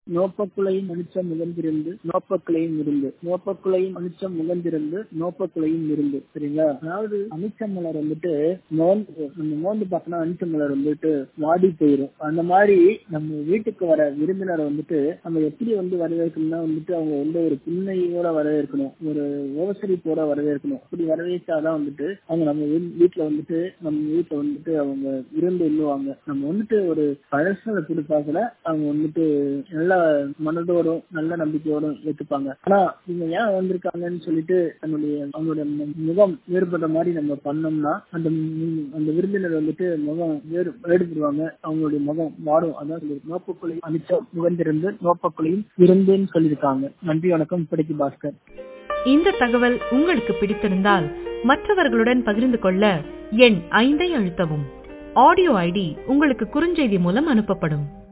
நோப்பக்குலையும் அனிச்சம் முகந்திருந்து நோப்பக்குலையும் இருந்து நோப்பக்குலையும் அனிச்சம் முகந்திருந்து நோப்பக்குலையும் இருந்து சரிங்களா அதாவது அனிச்ச மலர் வந்துட்டு மோந்து நம்ம மோந்து பார்த்தோம்னா அனிச்ச மலர் வந்துட்டு வாடி போயிடும் அந்த மாதிரி நம்ம வீட்டுக்கு வர விருந்தினரை வந்துட்டு நம்ம எப்படி வந்து வரவேற்கணும்னா வந்துட்டு அவங்க வந்து ஒரு புன்னையோட வரவேற்கணும் ஒரு உபசரிப்போட வரவேற்கணும் அப்படி வரவேற்றாதான் வந்துட்டு அவங்க நம்ம வீ- வீட்டுல வந்துட்டு நம்ம வீட்டுல வந்துட்டு அவங்க விருந்து எண்ணுவாங்க நம்ம வந்துட்டு ஒரு பழசலை கொடுத்தாக்கல அவங்க வந்துட்டு நல்ல மனதோடும் நல்ல நம்பிக்கையோடும் ஏத்துப்பாங்க ஆனா இவங்க ஏன் வந்திருக்காங்கன்னு சொல்லிட்டு தன்னுடைய அவங்களுடைய மு- முகம் வேறுபட்ட மாதிரி நம்ம பண்ணோம்னா அந்த மு- அந்த விருந்தினர் வந்துட்டு முகம் வேறு வேறுபடுவாங்க அவங்களுடைய முகம் மாறும் அதான் சொல்லி நோப்பக்குலையும் அனிச்சம் முகந்திருந்து நோப்பக்குலையும் இருந்துன்னு சொல்லியிருக்காங்க நன்றி வணக்கம் இப்படிக்கு பாஸ்கர் இந்த தகவல் உங்களுக்கு பிடித்திருந்தால் மற்றவர்களுடன் பகிர்ந்து கொள்ள எண் ஐந்தை அழுத்தவும் ஆடியோ ஐடி உங்களுக்கு குறுஞ்செய்தி மூலம் அனுப்பப்படும்